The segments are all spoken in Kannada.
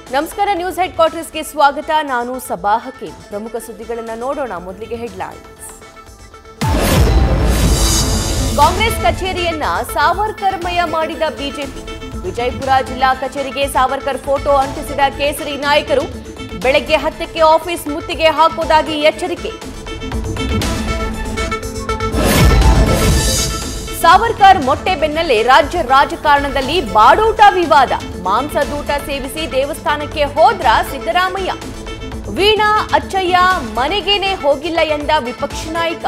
ನಮಸ್ಕಾರ ನ್ಯೂಸ್ ಹೆಡ್ ಕ್ವಾರ್ಟರ್ಸ್ಗೆ ಸ್ವಾಗತ ನಾನು ಸಬಾ ಹಕೀಂ ಪ್ರಮುಖ ಸುದ್ದಿಗಳನ್ನು ನೋಡೋಣ ಮೊದಲಿಗೆ ಹೆಡ್ಲೈನ್ಸ್ ಕಾಂಗ್ರೆಸ್ ಕಚೇರಿಯನ್ನ ಸಾವರ್ಕರ್ಮಯ ಮಾಡಿದ ಬಿಜೆಪಿ ವಿಜಯಪುರ ಜಿಲ್ಲಾ ಕಚೇರಿಗೆ ಸಾವರ್ಕರ್ ಫೋಟೋ ಅಂಟಿಸಿದ ಕೇಸರಿ ನಾಯಕರು ಬೆಳಗ್ಗೆ ಹತ್ತಕ್ಕೆ ಆಫೀಸ್ ಮುತ್ತಿಗೆ ಹಾಕುವುದಾಗಿ ಎಚ್ಚರಿಕೆ ಸಾವರ್ಕರ್ ಮೊಟ್ಟೆ ಬೆನ್ನಲ್ಲೇ ರಾಜ್ಯ ರಾಜಕಾರಣದಲ್ಲಿ ಬಾಡೂಟ ವಿವಾದ ಮಾಂಸದೂಟ ಸೇವಿಸಿ ದೇವಸ್ಥಾನಕ್ಕೆ ಹೋದ್ರ ಸಿದ್ದರಾಮಯ್ಯ ವೀಣಾ ಅಚ್ಚಯ್ಯ ಮನೆಗೇನೆ ಹೋಗಿಲ್ಲ ಎಂದ ವಿಪಕ್ಷ ನಾಯಕ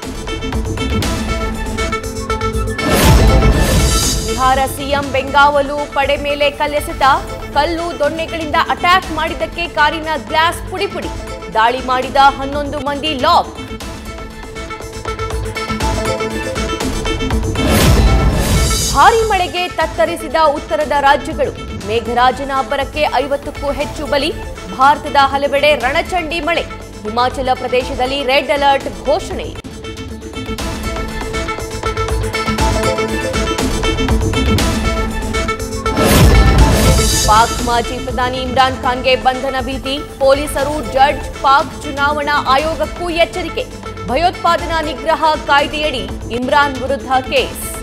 ಬಿಹಾರ ಸಿಎಂ ಬೆಂಗಾವಲು ಪಡೆ ಮೇಲೆ ಕಲ್ಲೆಸೆತ ಕಲ್ಲು ದೊಣ್ಣೆಗಳಿಂದ ಅಟ್ಯಾಕ್ ಮಾಡಿದ್ದಕ್ಕೆ ಕಾರಿನ ಗ್ಲಾಸ್ ಪುಡಿ ಪುಡಿ ದಾಳಿ ಮಾಡಿದ ಹನ್ನೊಂದು ಮಂದಿ ಲಾಕ್ ಭಾರೀ ಮಳೆಗೆ ತತ್ತರಿಸಿದ ಉತ್ತರದ ರಾಜ್ಯಗಳು ಮೇಘರಾಜನ ಅಬ್ಬರಕ್ಕೆ ಐವತ್ತಕ್ಕೂ ಹೆಚ್ಚು ಬಲಿ ಭಾರತದ ಹಲವೆಡೆ ರಣಚಂಡಿ ಮಳೆ ಹಿಮಾಚಲ ಪ್ರದೇಶದಲ್ಲಿ ರೆಡ್ ಅಲರ್ಟ್ ಘೋಷಣೆ ಪಾಕ್ ಮಾಜಿ ಪ್ರಧಾನಿ ಇಮ್ರಾನ್ ಖಾನ್ಗೆ ಬಂಧನ ಭೀತಿ ಪೊಲೀಸರು ಜಡ್ಜ್ ಪಾಕ್ ಚುನಾವಣಾ ಆಯೋಗಕ್ಕೂ ಎಚ್ಚರಿಕೆ ಭಯೋತ್ಪಾದನಾ ನಿಗ್ರಹ ಕಾಯ್ದೆಯಡಿ ಇಮ್ರಾನ್ ವಿರುದ್ಧ ಕೇಸ್